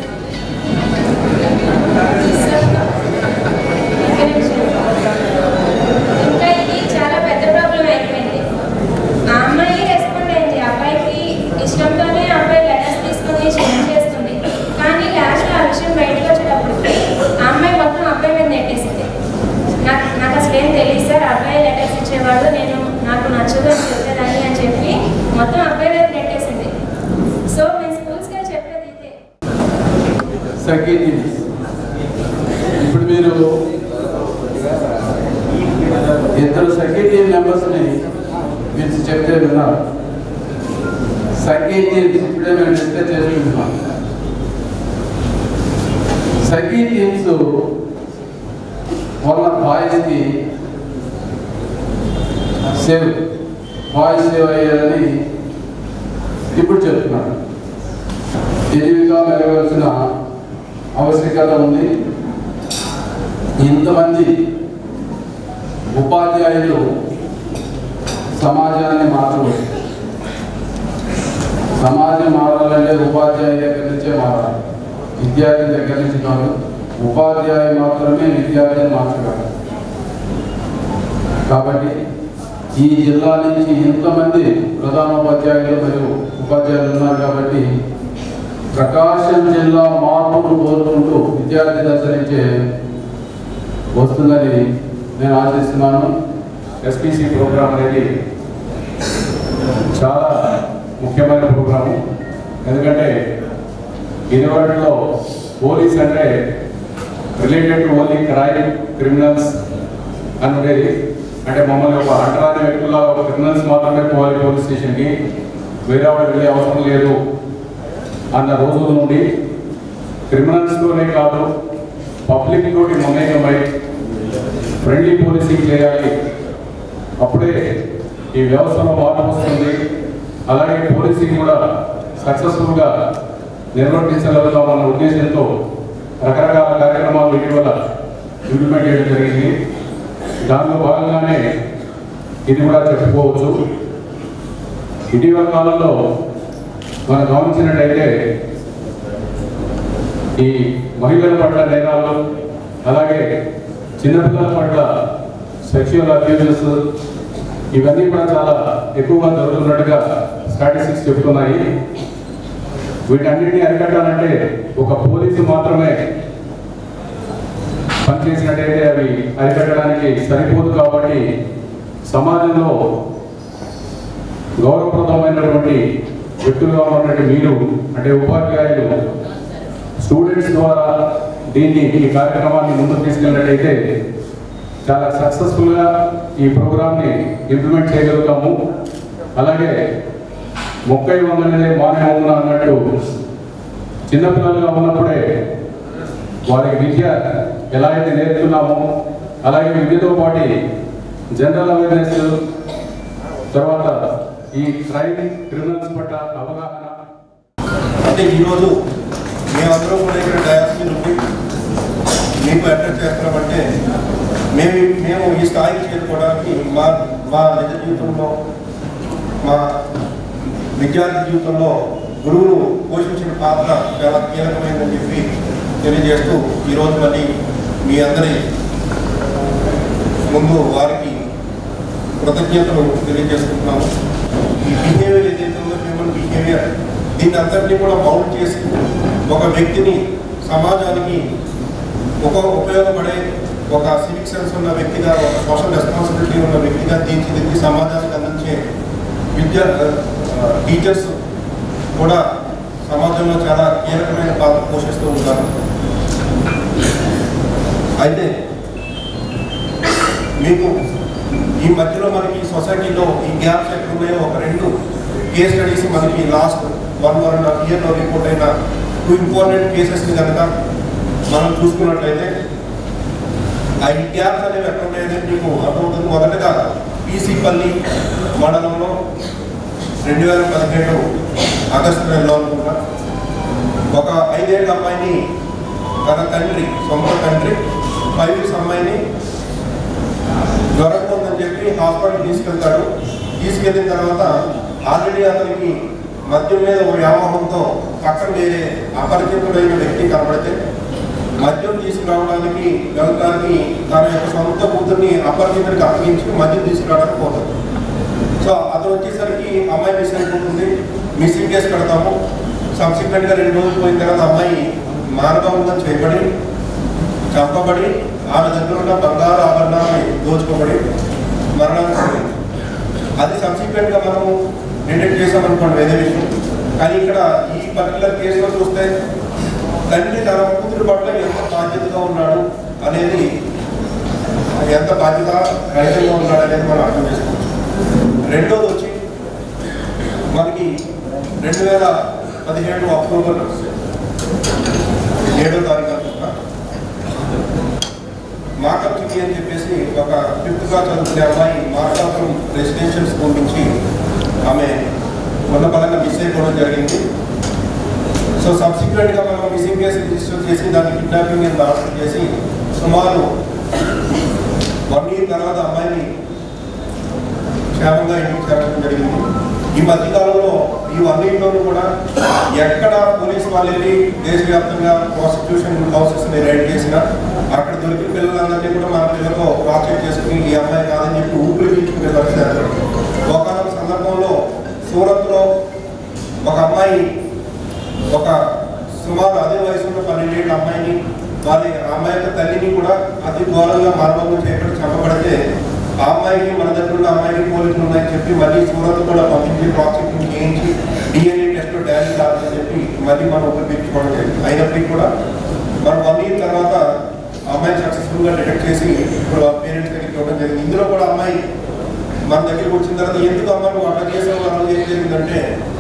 ఇంకా ఇది చాలా పెద్ద ప్రాబ్లం అయిపోయింది ఆ అమ్మాయి రెస్పాండ్ అయింది అబ్బాయికి ఇష్టంతోనే అబ్బాయి లెటర్స్ తీసుకొని షేర్ చేస్తుంది కానీ లాస్ట్లో ఆ విషయం బయటకు వచ్చేటప్పటికి ఆ అమ్మాయి మొత్తం అబ్బాయి మీద నెట్టేసింది నాకు నాకు అసలు ఏం తెలియదు సార్ అబ్బాయి లెటర్స్ ఇచ్చేవాడు నేను నాకు నచ్చదు అని చెప్పేదాన్ని అని చెప్పి మొత్తం అబ్బాయి మీద నెట్టేసింది సో మేము స్కూల్స్కి వెళ్ళి చెప్పేది ఇదే సెక్రటరీస్ ఇప్పుడు మీరు ఇద్దరు సెక్రటరీ మెంబర్స్ని మీరు చెప్తే విన్నారు సెక్రటరీస్ ఇప్పుడే మేము డిస్కస్ చేసుకుంటున్నాం సెక్రటరీస్ వల్ల బాయ్స్కి సేవ్ బాయ్స్ సేవ్ అయ్యారని ఇప్పుడు చెప్తున్నాను తెలివిగా మెరగవలసిన ఆవశ్యకత ఉంది ఇంతమంది ఉపాధ్యాయులు సమాజాన్ని మార్చవచ్చు సమాజం మారాలంటే ఉపాధ్యాయుల దగ్గర నుంచే మారాలి విద్యార్థి దగ్గర నుంచి కాదు ఉపాధ్యాయులు మాత్రమే విద్యార్థిని మార్చగలరు కాబట్టి ఈ జిల్లా నుంచి ఇంతమంది ప్రధానోపాధ్యాయులు మరియు ఉపాధ్యాయులు ఉన్నారు కాబట్టి ప్రకాశం జిల్లా మార్పును కోరుకుంటూ విద్యార్థి దశ నుంచే వస్తుందని నేను ఆశిస్తున్నాను ఎస్పీసీ ప్రోగ్రామ్ అనేది చాలా ముఖ్యమైన ప్రోగ్రాము ఎందుకంటే ఇదివరలో పోలీస్ అంటే related to only crime criminals అని ఉండేది అంటే మమ్మల్ని ఒక అంటరాని వ్యక్తుల ఒక క్రిమినల్స్ మాత్రమే పోవాలి పోలీస్ స్టేషన్కి వేరే వాళ్ళు వెళ్ళే అవసరం లేదు అన్న రోజుల నుండి క్రిమినల్స్తోనే కాదు పబ్లిక్ తోటి మమేకమై ఫ్రెండ్లీ పోలీసింగ్ చేయాలి అప్పుడే ఈ వ్యవస్థలో మార్పు వస్తుంది అలాగే పోలీసింగ్ కూడా సక్సెస్ఫుల్గా నిర్వర్తించగలుగుతామన్న ఉద్దేశంతో రకరకాల కార్యక్రమాలు ఇటీవల ఇంప్లిమెంట్ చేయడం జరిగింది దానిలో భాగంగానే ఇది కూడా చెప్పుకోవచ్చు ఇటీవల కాలంలో మనం గమనించినట్టయితే ఈ మహిళల పట్ల నేరాలు అలాగే చిన్నపిల్లల పట్ల సెక్షువల్ అబ్యూజెస్ ఇవన్నీ కూడా చాలా ఎక్కువగా జరుగుతున్నట్టుగా స్టాటిస్టిక్స్ చెప్తున్నాయి వీటన్నిటిని అరికట్టాలంటే ఒక పోలీసు మాత్రమే పనిచేసినట్టయితే అవి అరికట్టడానికి సరిపోదు కాబట్టి సమాజంలో గౌరవప్రదమైనటువంటి వ్యక్తులుగా ఉన్నటువంటి మీరు అంటే ఉపాధ్యాయులు స్టూడెంట్స్ ద్వారా దీన్ని ఈ కార్యక్రమాన్ని ముందుకు తీసుకెళ్ళినట్టయితే చాలా సక్సెస్ఫుల్గా ఈ ప్రోగ్రామ్ని ఇంప్లిమెంట్ చేయగలుగుతాము అలాగే మొక్కై వందనేదే మానే వందన అన్నట్టు చిన్నపిల్లలుగా ఉన్నప్పుడే వారికి విద్య ఎలా అయితే నేర్చుకున్నామో అలాగే విద్యతో పాటు జనరల్ అవేర్నెస్ తర్వాత ఈ క్రైమ్ క్రిమినల్స్ పట్ల అవగాహన అంటే ఈరోజు మేమందరం కూడా ఇక్కడ డయాస్ మీద ఉండి మీకు అటెండ్ చేస్తున్నామంటే మేము మేము ఈ స్థాయికి చేరుకోవడానికి మా మా నిజ జీవితంలో మా విద్యార్థి జీవితంలో గురువులు పోషించిన పాత్ర చాలా కీలకమైందని చెప్పి తెలియజేస్తూ ఈరోజు మళ్ళీ మీ అందరి ముందు వారికి కృతజ్ఞతలు తెలియజేసుకుంటున్నాము ఈ బిహేవియర్ ఏదైతే ఉందో హ్యూమన్ బిహేవియర్ దీన్ని అంతటినీ కూడా మౌల్డ్ చేసి ఒక వ్యక్తిని సమాజానికి ఒక ఉపయోగపడే ఒక సివిక్ సెన్స్ ఉన్న వ్యక్తిగా ఒక సోషల్ రెస్పాన్సిబిలిటీ ఉన్న వ్యక్తిగా తీర్చిదిద్ది సమాజానికి అందించే విద్య టీచర్స్ కూడా సమాజంలో చాలా కీలకమైన పాత్ర పోషిస్తూ ఉంటారు అయితే మీకు ఈ మధ్యలో మనకి సొసైటీలో ఈ గ్యాప్స్ ఎక్కడ ఉన్నాయో ఒక రెండు కేస్ స్టడీస్ మనకి last one one and half ఇయర్లో రిపోర్ట్ అయిన టూ ఇంపార్టెంట్ కేసెస్ని కనుక మనం చూసుకున్నట్లయితే ఆ ఈ గ్యాప్స్ అనేవి ఎక్కడ ఉన్నాయనేది మీకు అర్థమవుతుంది మొదటగా పీసీపల్లి మండలంలో రెండు వేల పదిహేడు ఆగస్టు నెలలో అనుకుంటా ఒక ఐదేళ్ల అమ్మాయిని తన తండ్రి సొంత తండ్రి ఫైవ్ ఇయర్స్ అమ్మాయిని దొరకకుందని చెప్పి హాస్పిటల్ తీసుకెళ్తాడు తీసుకెళ్ళిన తర్వాత ఆల్రెడీ అతనికి మద్యం మీద ఒక వ్యామోహంతో పక్కన వేరే అపరిచితుడైన వ్యక్తి కనబడితే మద్యం తీసుకురావడానికి వెళ్ళడానికి తన యొక్క సొంత కూతుర్ని అపరిచితుడికి అప్పగించి మద్యం తీసుకురావడానికి పోతాడు సో అతను వచ్చేసరికి అమ్మాయి మిస్ అయిపోతుంది మిస్సింగ్ కేసు పెడతాము సబ్సిక్వెంట్గా రెండు రోజులు పోయిన తర్వాత అమ్మాయి మానవంతం చేయబడి చంపబడి ఆమె దగ్గర ఉన్న బంగారు ఆభరణాన్ని దోచుకోబడి మరణానికి గురైంది. అది సబ్సిక్వెంట్గా మనము డిటెక్ట్ చేసామనుకోండి వేరే విషయం కానీ ఇక్కడ ఈ పర్టికులర్ కేసులో చూస్తే తండ్రి తన కూతురు పట్ల ఎంత బాధ్యతగా ఉన్నాడు అనేది ఎంత బాధ్యత రహితంగా ఉన్నాడు అనేది మనం అర్థం చేసుకోవచ్చు రెండోది వచ్చి మనకి రెండు వేల పదిహేడు అక్టోబర్ ఏడో తారీఖు అనుకుంటా మాకప్కి అని చెప్పేసి ఒక ఫిఫ్త్ క్లాస్ చదువుకునే అమ్మాయి మార్కాపురం రెసిడెన్షియల్ స్కూల్ నుంచి ఆమె మొన్న పరంగా మిస్ అయిపోవడం జరిగింది సో సబ్సిక్వెంట్గా మనం మిస్సింగ్ కేసు రిజిస్టర్ చేసి దాన్ని కిడ్నాపింగ్ అని దాఖలు చేసి సుమారు వన్ ఇయర్ తర్వాత అమ్మాయిని క్షేమంగా ఇంటికి చేరడం జరిగింది ఈ మధ్యకాలంలో ఈ వన్ ఇయర్లోనూ కూడా ఎక్కడ పోలీసు వాళ్ళు వెళ్ళి దేశవ్యాప్తంగా ప్రాసిక్యూషన్ హౌసెస్ని రైడ్ చేసినా అక్కడ దొరికిన పిల్లలందరినీ కూడా మన పిల్లలకు క్రాస్ చెక్ చేసుకుని ఈ అమ్మాయి కాదని చెప్పి ఊపిరి పీల్చుకునే పరిస్థితి ఏర్పడింది. ఒకనొక సందర్భంలో సూరత్లో ఒక అమ్మాయి ఒక సుమారు అదే వయసులో పన్నెండేళ్ళ అమ్మాయిని వారి ఆ అమ్మాయి యొక్క తల్లిని కూడా అతి ఘోరంగా మానవంగా చేపట్టి చంపబడితే ఆ అమ్మాయికి మన దగ్గర ఉన్న అమ్మాయికి పోలికలు ఉన్నాయని చెప్పి మళ్ళీ సూరత్ కూడా పంపించి ప్రాసిక్యూషన్ చేయించి డిఎన్ఏ టెస్ట్ డాడీ కాదని చెప్పి మళ్ళీ మనం ఉపయోగించుకోవడం జరిగింది అయినప్పటికీ కూడా మనం వన్ ఇయర్ తర్వాత ఆ అమ్మాయి సక్సెస్ఫుల్గా డిటెక్ట్ చేసి ఇప్పుడు పేరెంట్స్ దగ్గరికి ఇవ్వడం జరిగింది ఇందులో కూడా అమ్మాయి మన దగ్గరికి వచ్చిన తర్వాత ఎందుకు అమ్మాయి నువ్వు అట్లా చేసావు అన్నది ఏం జరిగిందంటే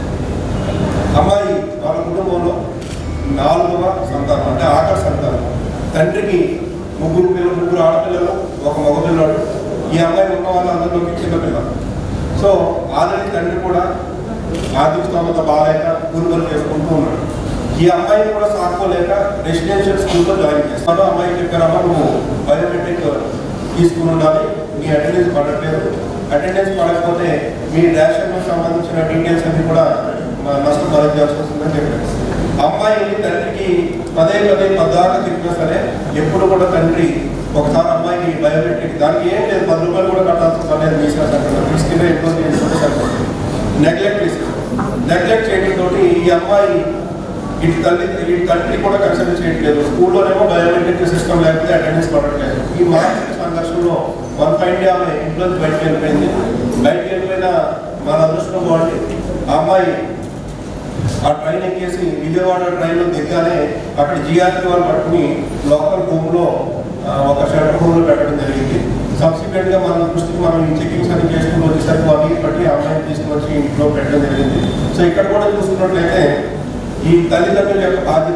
అమ్మాయి వాళ్ళ కుటుంబంలో నాలుగవ సంతానం అంటే ఆఖరి సంతానం తండ్రికి ముగ్గురు పిల్లలు ముగ్గురు ఆడపిల్లలు ఒక మగపిల్లడు ఈ అమ్మాయి ఉన్న వాళ్ళందరిలోకి చిన్నపిల్ల సో ఆల్రెడీ తండ్రి కూడా ఆర్థిక స్తోమత బాగాలేక కూరుబలు చేసుకుంటూ ఉన్నాడు ఈ అమ్మాయిని కూడా సాకోలేక రెసిడెన్షియల్ స్కూల్లో జాయిన్ చేస్తాను అమ్మాయి చెప్పారమ్మా నువ్వు బయోమెట్రిక్ తీసుకుని ఉండాలి మీ అటెండెన్స్ పడట్లేదు అటెండెన్స్ పడకపోతే మీ రేషన్ సంబంధించిన డీటెయిల్స్ అన్ని కూడా మ- నష్టం భరించాల్సి వస్తుందని చెప్పారు అమ్మాయి తండ్రికి పదే పదే పద్దాకా చెప్పినా సరే ఎప్పుడు కూడా తండ్రి ఒకసారి అమ్మాయికి బయోమెట్రిక్ దానికి ఏం లేదు పది రూపాయలు కూడా కట్టాల్సిన పని లేదు మీసా సంఖ్యలో తీసుకునే ఎక్కువ చేసుకుంటే సరిపోతుంది నెగ్లెక్ట్ చేసి నెగ్లెక్ట్ చేయడం తోటి ఈ అమ్మాయి ఇటు తల్లి ఇటు తండ్రి కూడా కన్సిడర్ చేయట్లేదు స్కూల్లోనేమో బయోమెట్రిక్ సిస్టమ్ లేకపోతే అటెండెన్స్ పడట్లేదు ఈ మానసిక సంఘర్షణలో వన్ ఫైవ్ డే ఆమె ఇంట్లో నుంచి బయటకు వెళ్ళిపోయింది బయటకు వెళ్ళిపోయిన మన అదృష్టం బాగుంది ఆ అమ్మాయి ఆ ట్రైన్ ఎక్కేసి విజయవాడ ట్రైన్లో దిగ్గానే అక్కడ జిఆర్టీ వాళ్ళు పట్టుకుని లోకల్ హోమ్లో ఒక షెల్టర్ హోమ్లో పెట్టడం జరిగింది సబ్సిక్వెంట్ గా మన దృష్టికి మనం ఈ చెకింగ్స్ అన్ని చేసుకుని వచ్చేసరికి వాళ్ళు బట్టి అమ్మాయిని తీసుకుని ఇంట్లో పెట్టడం జరిగింది సో ఇక్కడ కూడా చూసుకున్నట్లయితే ఈ తల్లిదండ్రుల యొక్క బాధ్యత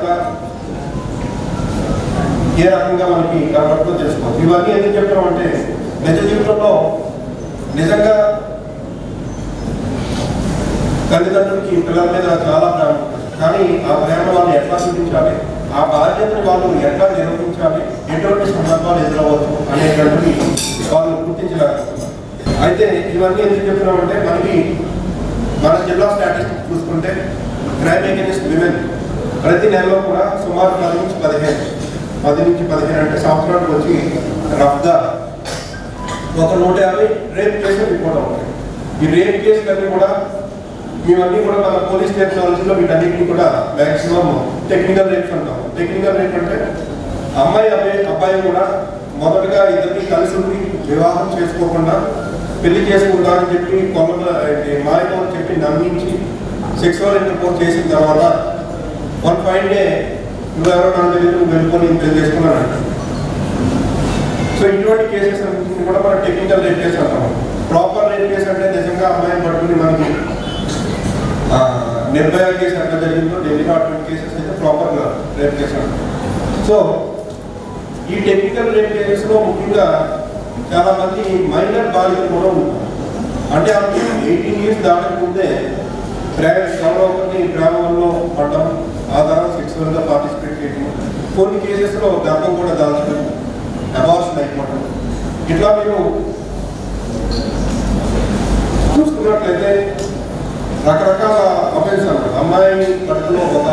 ఏ రకంగా మనకి కనబడుతుందో తెలుసుకోవచ్చు ఇవన్నీ ఎందుకు చెప్పడం అంటే నిజ జీవితంలో నిజంగా తల్లిదండ్రులకి పిల్లల మీద చాలా ప్రేమ ఉంటుంది. కానీ ఆ ప్రేమ వాళ్ళు ఎట్లా చూపించాలి ఆ బాధ్యతను వాళ్ళు ఎట్లా నిర్వహించాలి ఎటువంటి సందర్భాలు ఎదురవచ్చు అనేటువంటివి వాళ్ళు గుర్తించలేకపోతున్నారు అయితే ఇవన్నీ ఎందుకు చెప్తున్నామంటే మనకి మన జిల్లా స్టాటిస్టిక్స్ చూసుకుంటే క్రైమ్ అగేనిస్ట్ విమెన్ ప్రతి నెలలో కూడా సుమారు పది నుంచి పదిహేను పది నుంచి పదిహేను అంటే సంవత్సరానికి వచ్చి రఫ్గా ఒక నూట యాభై రేప్ కేసులు రిపోర్ట్ అవుతాయి ఈ రేప్ కేసులన్నీ కూడా ఇవన్నీ కూడా మన పోలీస్ టెక్నాలజీలో వీటన్నిటిని కూడా మ్యాక్సిమం టెక్నికల్ రేప్స్ అంటాం టెక్నికల్ రేప్ అంటే అమ్మాయి అబ్బాయి అబ్బాయి కూడా మొదటగా ఇద్దరికి కలిసి ఉండి వివాహం చేసుకోకుండా పెళ్లి చేసుకుంటారని చెప్పి కొంత మాయతో చెప్పి నమ్మించి సెక్సువల్ ఇంటర్కోర్స్ చేసిన తర్వాత వన్ ఫైవ్ డే నువ్వెవరో నాకు తెలియదు నువ్వు వెళ్ళుకొని ఇంత చేసుకున్నాను అంట సో ఇటువంటి కేసెస్ అన్నింటినీ కూడా మనం టెక్నికల్ రేప్ కేసు అంటాం ప్రాపర్ రేప్ కేసు అంటే నిజంగా అమ్మాయిని పట్టుకుని మనకి ఆ, నిర్భయ కేసు ఎట్లా జరిగిందో ఢిల్లీలో అటువంటి కేసెస్ అయితే ప్రాపర్గా రేప్ కేసు అంటాం సో ఈ టెక్నికల్ రేప్ కేసెస్లో ముఖ్యంగా చాలా మంది మైనర్ బాలికలు కూడా ఉంటారు అంటే ఆమె ఎయిటీన్ ఇయర్స్ దాటకముందే ప్రేమ ఎవరో ఒకరిని ప్రేమలో పడడం ఆ తర్వాత సెక్సువల్గా పార్టిసిపేట్ చేయడం కొన్ని కేసెస్లో గర్భం కూడా దాల్చడం అబార్షన్ అయిపోవడం ఇట్లా మీరు చూసుకున్నట్లయితే రకరకాల అఫెన్స్ అన్నమాట అమ్మాయి కడుపులో ఒక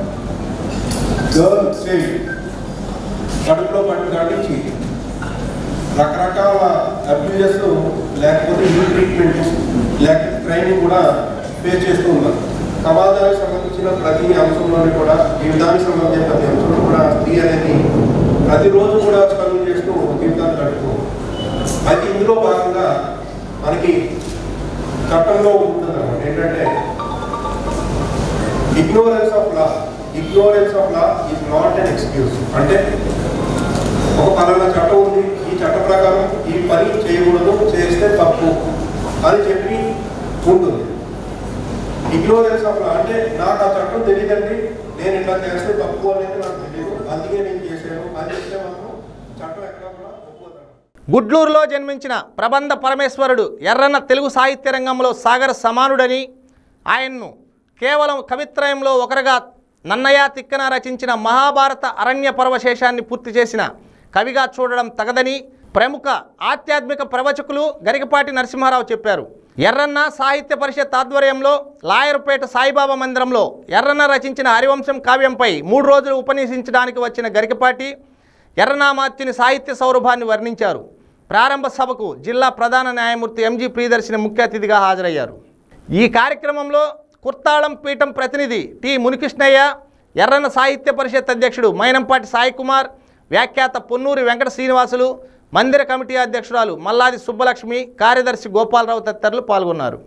గర్ల్ స్టేజ్ కడుపులో పట్టిన కాడి నుంచి రకరకాల అబ్యూజెస్ లేకపోతే ఇన్ ట్రీట్మెంట్ లేకపోతే ట్రైనింగ్ కూడా ఫేస్ చేస్తూ ఉన్నారు సమాజానికి సంబంధించిన ప్రతి అంశంలోని కూడా జీవితానికి సంబంధించిన ప్రతి అంశంలో కూడా స్త్రీ అనేది ప్రతిరోజు కూడా స్ట్రగుల్ చేస్తూ జీవితాన్ని గడుపుతూ అయితే ఇందులో భాగంగా మనకి చట్టంలో ఉంటుంది అన్నమాట ఏంటంటే ignorance of law ignorance of law is not an excuse అంటే ఒక పలానా చట్టం ఉంది ఈ చట్ట ప్రకారం ఈ పని చేయకూడదు చేస్తే తప్పు అని చెప్పి ఉంటుంది ఇగ్నోరెన్స్ ఆఫ్ లా అంటే నాకు ఆ చట్టం తెలియదండి నేను ఇట్లా చేస్తే తప్పు అనేది నాకు తెలియదు అందుకే నేను చేశాను అని చెప్తే మాత్రం చట్టం ఎక్కడ కూడా ఒప్పుకోదు గుడ్లూరులో జన్మించిన ప్రబంధ పరమేశ్వరుడు ఎర్రన్న తెలుగు సాహిత్య రంగంలో సాగర సమానుడని ఆయన్ను కేవలం కవిత్రయంలో ఒకరుగా నన్నయ్య తిక్కన రచించిన మహాభారత అరణ్య పర్వశేషాన్ని పూర్తి చేసిన కవిగా చూడడం తగదని ప్రముఖ ఆధ్యాత్మిక ప్రవచకులు గరికపాటి నరసింహారావు చెప్పారు ఎర్రన్న సాహిత్య పరిషత్ ఆధ్వర్యంలో లాయర్పేట సాయిబాబా మందిరంలో ఎర్రన్న రచించిన హరివంశం కావ్యంపై మూడు రోజులు ఉపన్యసించడానికి వచ్చిన గరికపాటి ఎర్రనామాత్యుని సాహిత్య సౌరభాన్ని వర్ణించారు ప్రారంభ సభకు జిల్లా ప్రధాన న్యాయమూర్తి ఎంజీ ప్రియదర్శిని ముఖ్య అతిథిగా హాజరయ్యారు ఈ కార్యక్రమంలో కుర్తాళం పీఠం ప్రతినిధి టి మునికృష్ణయ్య ఎర్రన్న సాహిత్య పరిషత్ అధ్యక్షుడు మైనంపాటి సాయి కుమార్ వ్యాఖ్యాత పొన్నూరి వెంకట శ్రీనివాసులు మందిర కమిటీ అధ్యక్షురాలు మల్లాది సుబ్బలక్ష్మి కార్యదర్శి గోపాలరావు తదితరులు పాల్గొన్నారు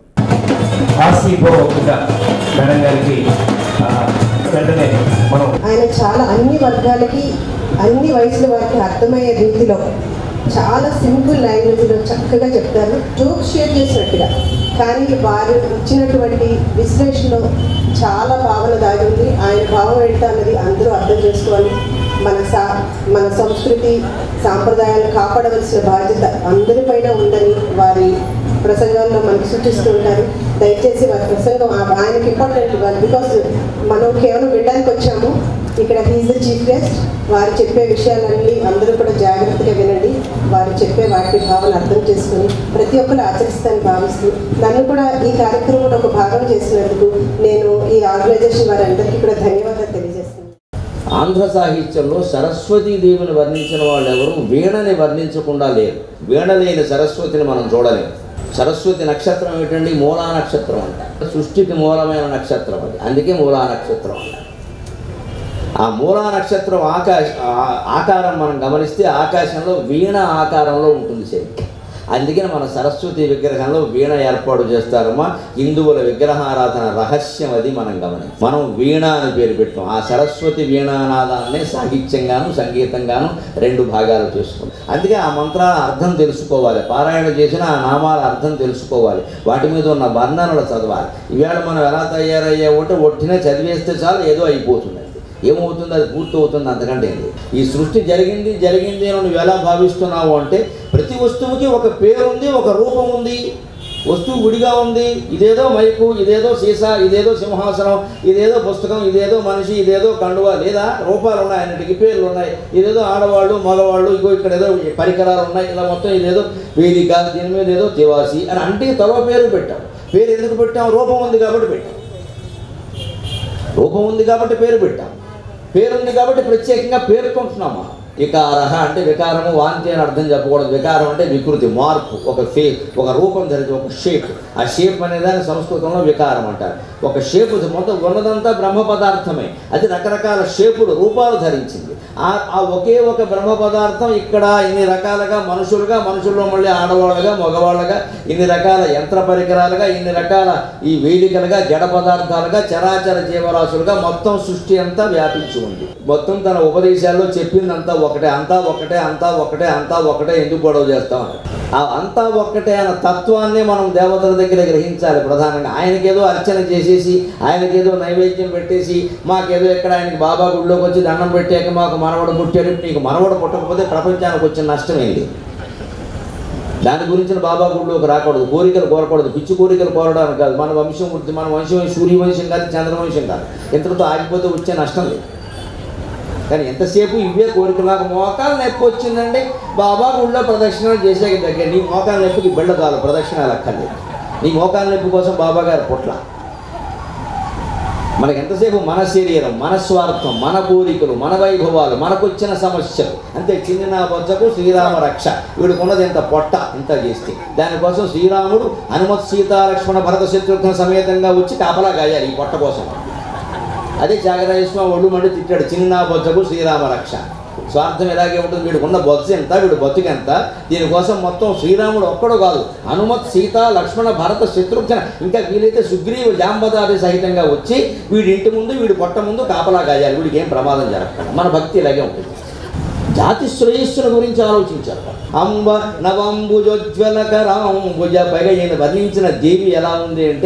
ఆశీపోకుండా మేడం గారికి ఆ, వెంటనే మనం ఆయన చాలా అన్ని వర్గాలకి అన్ని వయసుల వారికి అర్థమయ్యే రీతిలో చాలా సింపుల్ లాంగ్వేజ్లో చక్కగా చెప్తారు జోక్ షేర్ చేసినట్టుగా కానీ వారు ఇచ్చినటువంటి విశ్లేషణలో చాలా భావన దాగి ఉంది ఆయన భావం ఏంటో అన్నది అందరూ అర్థం చేసుకోవాలి మన సా మన సంస్కృతి సాంప్రదాయాలను కాపాడవలసిన బాధ్యత అందరిపైన ఉందని వారి ప్రసంగాల్లో మనకు సూచిస్తూ ఉంటారు దయచేసి వారి ప్రసంగం ఆ- ఆయనకి ఇంపార్టెంట్ వాళ్ళు బికాస్ మనం కేవలం వినడానికి వచ్చాము ఇక్కడ హీజ్ ద చీఫ్ గెస్ట్ వారు చెప్పే విషయాలన్నీ అందరూ కూడా జాగ్రత్తగా వినండి వారు చెప్పే వాటి భావన అర్థం చేసుకుని ప్రతి ఒక్కరు ఆచరిస్తానని భావిస్తూ నన్ను కూడా ఈ కార్యక్రమంలో ఒక భాగం చేసినందుకు నేను ఈ ఆర్గనైజేషన్ వారందరికీ కూడా ధన్యవాదాలు తెలియజేస్తున్నాను ఆంధ్ర సాహిత్యంలో సరస్వతీదేవిని వర్ణించిన వాళ్ళు ఎవరు వీణని వర్ణించకుండా లేరు వీణ లేని సరస్వతిని మనం చూడలేము సరస్వతి నక్షత్రం ఏంటండి మూలా నక్షత్రం అంట సృష్టికి మూలమైన నక్షత్రం అది అందుకే మూలా నక్షత్రం అంట ఆ మూలా నక్షత్రం ఆకాశ ఆ- ఆకారం మనం గమనిస్తే ఆకాశంలో వీణ ఆకారంలో ఉంటుంది శరీరం అందుకని మన సరస్వతి విగ్రహంలో వీణ ఏర్పాటు చేస్తారమ్మా హిందువుల విగ్రహారాధన రహస్యం అది మనం గమనించాం మనం వీణ అని పేరు పెట్టాం ఆ సరస్వతి వీణానాదాన్ని సాహిత్యంగాను సంగీతంగాను రెండు భాగాలు చేసుకుంటాం అందుకే ఆ మంత్రాల అర్థం తెలుసుకోవాలి పారాయణ చేసిన ఆ నామాల అర్థం తెలుసుకోవాలి వాటి మీద ఉన్న వర్ణనలు చదవాలి ఈవేళ మనం ఎలా తయారయ్యా ఉంటే ఒట్టినే చదివేస్తే చాలు ఏదో అయిపోతుంది ఏమవుతుంది అది పూర్తి అవుతుంది అంతకంటే ఏంటి ఈ సృష్టి జరిగింది జరిగింది అని నువ్వు ఎలా భావిస్తున్నావు అంటే ప్రతి వస్తువుకి ఒక పేరు ఉంది ఒక రూపం ఉంది వస్తువు విడిగా ఉంది ఇదేదో మైకు ఇదేదో సీసా ఇదేదో సింహాసనం ఇదేదో పుస్తకం ఇదేదో మనిషి ఇదేదో కండువ లేదా రూపాలు ఉన్నాయి అన్నిటికీ పేర్లు ఉన్నాయి ఇదేదో ఆడవాళ్ళు మగవాళ్ళు ఇగో ఇక్కడ ఏదో పరికరాలు ఉన్నాయి ఇలా మొత్తం ఇదేదో వేదిక దీని మీద ఏదో తివాసి అని అంటే తలో పేరు పెట్టాం పేరు ఎందుకు పెట్టాం రూపం ఉంది కాబట్టి పెట్టాం రూపం ఉంది కాబట్టి పేరు పెట్టాం పేరు ఉంది కాబట్టి ప్రత్యేకంగా పేర్కొంటున్నామా వికారహ అంటే వికారము వాంతి అని అర్థం చెప్పకూడదు వికారం అంటే వికృతి మార్పు ఒక ఫే ఒక రూపం ధరించి ఒక షేప్ ఆ షేప్ అనేదాన్ని సంస్కృతంలో వికారం అంటారు ఒక షేప్ మొత్తం ఉన్నదంతా బ్రహ్మ పదార్థమే అది రకరకాల షేపులు రూపాలు ధరించింది ఆ ఆ ఒకే ఒక బ్రహ్మ పదార్థం ఇక్కడ ఇన్ని రకాలుగా మనుషులుగా మనుషుల్లో మళ్ళీ ఆడవాళ్ళుగా మగవాళ్ళుగా ఇన్ని రకాల యంత్ర పరికరాలుగా ఇన్ని రకాల ఈ వేదికలుగా జడ పదార్థాలుగా చరాచర జీవరాశులుగా మొత్తం సృష్టి అంతా వ్యాపించి ఉంది మొత్తం తన ఉపదేశాల్లో చెప్పిందంతా ఒకటే అంతా ఒకటే అంతా ఒకటే అంతా ఒకటే ఎందుకు గొడవ చేస్తాం ఆ అంతా ఒక్కటే అన్న తత్వాన్ని మనం దేవతల దగ్గర గ్రహించాలి ప్రధానంగా ఆయనకేదో అర్చన చేసేసి ఆయనకేదో నైవేద్యం పెట్టేసి మాకేదో ఎక్కడ ఆయనకి బాబా గుడిలోకి వచ్చి దండం పెట్టాక మాకు మనవడు పుట్టాడు నీకు మనవడు పుట్టకపోతే ప్రపంచానికి వచ్చిన నష్టం ఏంటి దాని గురించిన బాబా గుడిలోకి రాకూడదు కోరికలు కోరకూడదు పిచ్చి కోరికలు కోరడానికి కాదు మన వంశం వృద్ధి మన వంశం సూర్యవంశం కాదు చంద్రవంశం కాదు ఇంతటితో ఆగిపోతే వచ్చే నష్టం లేదు కానీ ఎంతసేపు ఇవే కోరికలు నాకు మోకాలు నొప్పి వచ్చిందండి బాబా గుళ్ళో ప్రదక్షిణలు చేసే దగ్గర నీ మోకాలు నొప్పికి బిళ్ళ చాలు ప్రదక్షిణాలు అక్కర్లేదు నీ మోకాలు నొప్పి కోసం బాబా గారు పుట్ల మనకి ఎంతసేపు మన శరీరం మన స్వార్థం మన కోరికలు మన వైభవాలు మనకొచ్చిన సమస్యలు అంతే చిన్న బొజ్జకు శ్రీరామ రక్ష వీడికున్నది ఇంత పొట్ట ఇంత చేస్తే దానికోసం శ్రీరాముడు హనుమత్ సీతా లక్ష్మణ భరత శత్రుఘ్న సమేతంగా వచ్చి కాపలా గాయాలి ఈ పొట్ట కోసం అదే త్యాగరాజస్వామి ఒళ్ళు మండి తిట్టాడు చిన్న బొజ్జకు శ్రీరామ రక్ష స్వార్థం ఎలాగే ఉంటుంది వీడికి ఉన్న బొత్స ఎంత వీడు బతుకు ఎంత దీనికోసం మొత్తం శ్రీరాముడు ఒక్కడు కాదు హనుమత్ సీత లక్ష్మణ భరత శత్రుఘ్న ఇంకా వీలైతే సుగ్రీవ జాంబదాది సహితంగా వచ్చి వీడి ఇంటి ముందు వీడి పొట్ట ముందు కాపలా గాయాలి వీడికి ఏం ప్రమాదం జరగకుండా మన భక్తి ఇలాగే ఉంటుంది జాతి శ్రేయస్సుల గురించి ఆలోచించారు అంబ నవంబుజోజ్వలకరాంబుజ పైగా ఈయన వర్ణించిన దేవి ఎలా ఉంది అంటే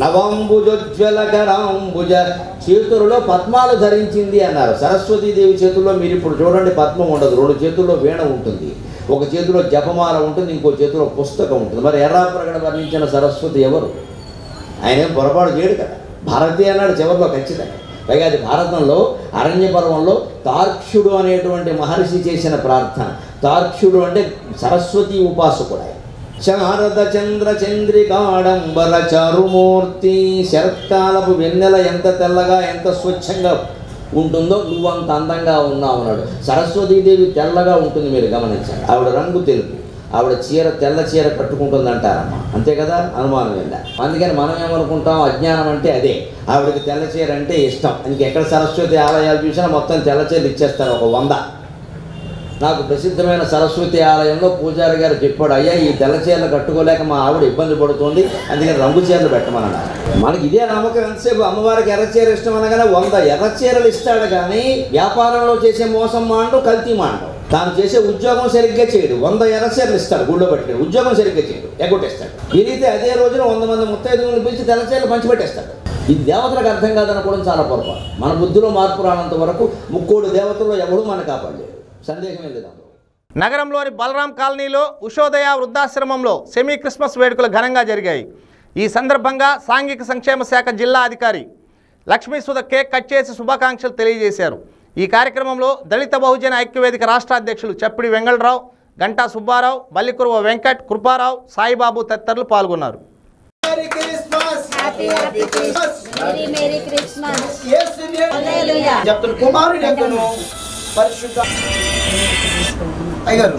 నవంబుజోజ్వలకరాంబుజ చేతులలో పద్మాలు ధరించింది అన్నారు సరస్వతీదేవి చేతుల్లో మీరు ఇప్పుడు చూడండి పద్మం ఉండదు రెండు చేతుల్లో వీణ ఉంటుంది ఒక చేతిలో జపమాల ఉంటుంది ఇంకో చేతిలో పుస్తకం ఉంటుంది మరి ఎర్రాప్రగడ వర్ణించిన సరస్వతి ఎవరు ఆయన ఏం పొరపాటు చేయడు కదా భారతీయ అన్నాడు చివరిలో ఖచ్చితంగా పైగా అది భారతంలో అరణ్య పర్వంలో తార్క్షుడు అనేటువంటి మహర్షి చేసిన ప్రార్థన తార్క్షుడు అంటే సరస్వతి ఉపాసకుడు ఆయన శారద చంద్ర చంద్రికాడంబర చారుమూర్తి శరత్కాలపు వెన్నెల ఎంత తెల్లగా ఎంత స్వచ్ఛంగా ఉంటుందో నువ్వు అంత అందంగా ఉన్నావు అన్నాడు సరస్వతీదేవి తెల్లగా ఉంటుంది మీరు గమనించండి ఆవిడ రంగు తెలుపు ఆవిడ చీర తెల్ల చీర కట్టుకుంటుంది అంటారమ్మ అంతే కదా అనుమానం వెళ్ళా అందుకని మనం ఏమనుకుంటాం అజ్ఞానం అంటే అదే ఆవిడకి తెల్ల చీర అంటే ఇష్టం ఇంకెక్కడ సరస్వతి ఆలయాలు చూసినా మొత్తం తెల్ల చీరలు ఇచ్చేస్తారు ఒక వంద నాకు ప్రసిద్ధమైన సరస్వతి ఆలయంలో పూజారి గారు చెప్పాడు అయ్యా ఈ తెల్ల చీరలు కట్టుకోలేక మా ఆవిడ ఇబ్బంది పడుతుంది అందుకని రంగు చీరలు పెట్టమన్నాడు మనకి ఇదే నమ్మకం ఎంతసేపు అమ్మవారికి ఎర్ర చీర ఇష్టం అనగానే వంద ఎర్ర చీరలు ఇస్తాడు కానీ వ్యాపారంలో చేసే మోసం మాండు కల్తీ మాండు తాను చేసే ఉద్యోగం సరిగ్గా చేయడు వంద ఎర్ర చీరలు ఇస్తాడు గుళ్ళో పెట్టుకుని ఉద్యోగం సరిగ్గా చేయడు ఎగ్గొట్టేస్తాడు వీలైతే అదే రోజున వంద మంది ముత్తైదుగులను పిలిచి తెల్ల చీరలు పంచిపెట్టేస్తాడు ఇది దేవతలకు అర్థం కాదనుకోవడం చాలా పొరపాటు మన బుద్ధిలో మార్పు రానంత వరకు ముక్కోడు దేవతల్లో ఎవడూ మన కాపాడలేడు సందేహమే లేదు అందులో. నగరంలోని బలరాం కాలనీలో ఉషోదయ వృద్ధాశ్రమంలో సెమీ క్రిస్మస్ వేడుకలు ఘనంగా జరిగాయి ఈ సందర్భంగా సాంఘిక సంక్షేమ శాఖ జిల్లా అధికారి లక్ష్మీ సుధ కేక్ కట్ చేసి శుభాకాంక్షలు తెలియజేశారు ఈ కార్యక్రమంలో దళిత బహుజన ఐక్యవేదిక రాష్ట్ర అధ్యక్షులు చప్పిడి వెంగళరావు గంటా సుబ్బారావు బల్లికురువ వెంకట్ కృపారావు సాయిబాబు తదితరులు పాల్గొన్నారు చెప్తాను కుమారుడు ఎంతను పరిశుద్ధ అయ్యారు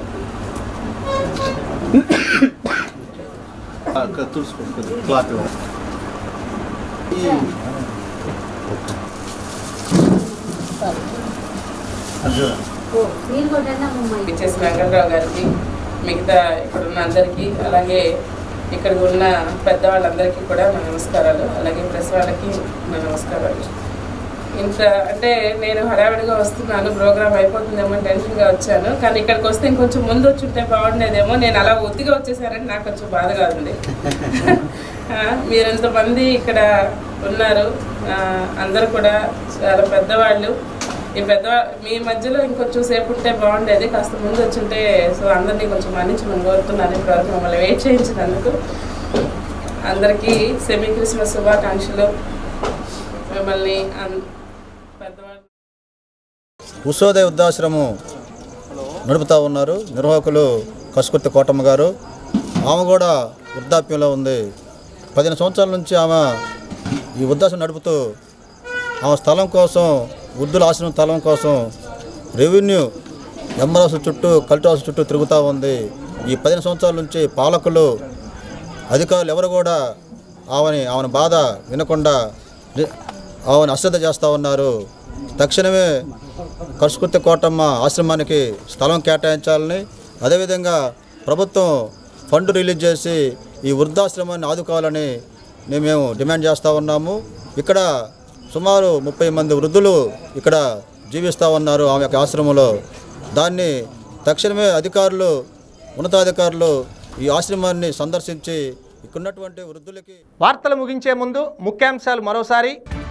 ఇచ్చేసి వెంకటరావు గారికి మిగతా ఇక్కడ ఉన్న అందరికీ అలాగే ఇక్కడ ఉన్న పెద్దవాళ్ళందరికీ కూడా నా నమస్కారాలు అలాగే ప్రెస్ వాళ్ళకి నా నమస్కారాలు ఇంత అంటే నేను హడావిడిగా వస్తున్నాను ప్రోగ్రామ్ అయిపోతుందేమో టెన్షన్గా వచ్చాను కానీ ఇక్కడికి వస్తే ఇంకొంచెం ముందు వచ్చి ఉంటే బాగుండేదేమో నేను అలా ఒత్తిగా వచ్చేసారని నాకు కొంచెం బాధగా ఉంది ఆ, మీరు ఇంతమంది ఇక్కడ ఉన్నారు ఆ, అందరూ కూడా చాలా పెద్దవాళ్ళు ఈ పెద్ద మీ మధ్యలో ఇంకొంచెం సేపు ఉంటే బాగుండేది కాస్త ముందు వచ్చుంటే సో అందరినీ కొంచెం మన్నించమని కోరుతున్నాను ఇప్పటివరకు మమ్మల్ని వెయిట్ చేయించినందుకు అందరికీ సెమీ క్రిస్మస్ శుభాకాంక్షలు మిమ్మల్ని అన్- పెద్దవాళ్ళు ఉషోదయ వృద్ధాశ్రమం నడుపుతూ ఉన్నారు నిర్వాహకులు కసుకుర్తి కోటమ్మ గారు ఆమె కూడా వృద్ధాప్యంలో ఉంది పదిహేను సంవత్సరాల నుంచి ఆమె ఈ వృద్ధాశ్రమం నడుపుతూ ఆమె స్థలం కోసం వృద్ధుల ఆశ్రమం స్థలం కోసం రెవెన్యూ ఎంఆర్ఎస్ చుట్టూ కలెక్టర్ హౌస్ చుట్టూ తిరుగుతూ ఉంది ఈ పదిహేను సంవత్సరాల నుంచి పాలకులు అధికారులు ఎవరు కూడా ఆమెని ఆమెను బాధ వినకుండా ని- ఆమెను అశ్రద్ధ చేస్తూ ఉన్నారు తక్షణమే కరుసుకుర్తి కోటమ్మ ఆశ్రమానికి స్థలం కేటాయించాలని అదేవిధంగా ప్రభుత్వం ఫండ్ రిలీజ్ చేసి ఈ వృద్ధాశ్రమాన్ని ఆదుకోవాలని నే- మేము డిమాండ్ చేస్తూ ఉన్నాము ఇక్కడ సుమారు ముప్పై మంది వృద్ధులు ఇక్కడ జీవిస్తూ ఉన్నారు ఆమె యొక్క ఆశ్రమంలో దాన్ని తక్షణమే అధికారులు ఉన్నతాధికారులు ఈ ఆశ్రమాన్ని సందర్శించి ఇక్కడున్నటువంటి వృద్ధులకి వార్తలు ముగించే ముందు ముఖ్యాంశాలు మరోసారి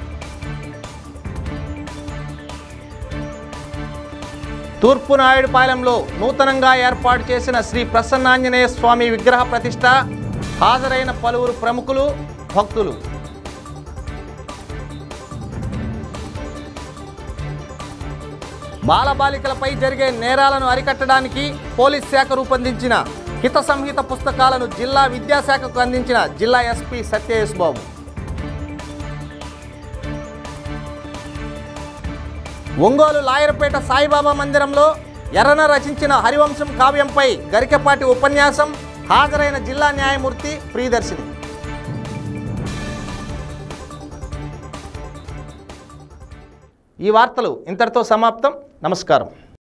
తూర్పు నాయుడుపాలెంలో నూతనంగా ఏర్పాటు చేసిన శ్రీ ప్రసన్నాంజనేయ స్వామి విగ్రహ ప్రతిష్ట హాజరైన పలువురు ప్రముఖులు భక్తులు బాలబాలికలపై జరిగే నేరాలను అరికట్టడానికి పోలీస్ శాఖ రూపొందించిన హిత సంహిత పుస్తకాలను జిల్లా విద్యాశాఖకు అందించిన జిల్లా ఎస్పీ సత్యేష్ బాబు ఒంగోలు లాయర్పేట సాయిబాబా మందిరంలో ఎర్రన రచించిన హరివంశం కావ్యంపై గరికపాటి ఉపన్యాసం హాజరైన జిల్లా న్యాయమూర్తి ప్రియదర్శిని ఈ వార్తలు ఇంతటితో సమాప్తం నమస్కారం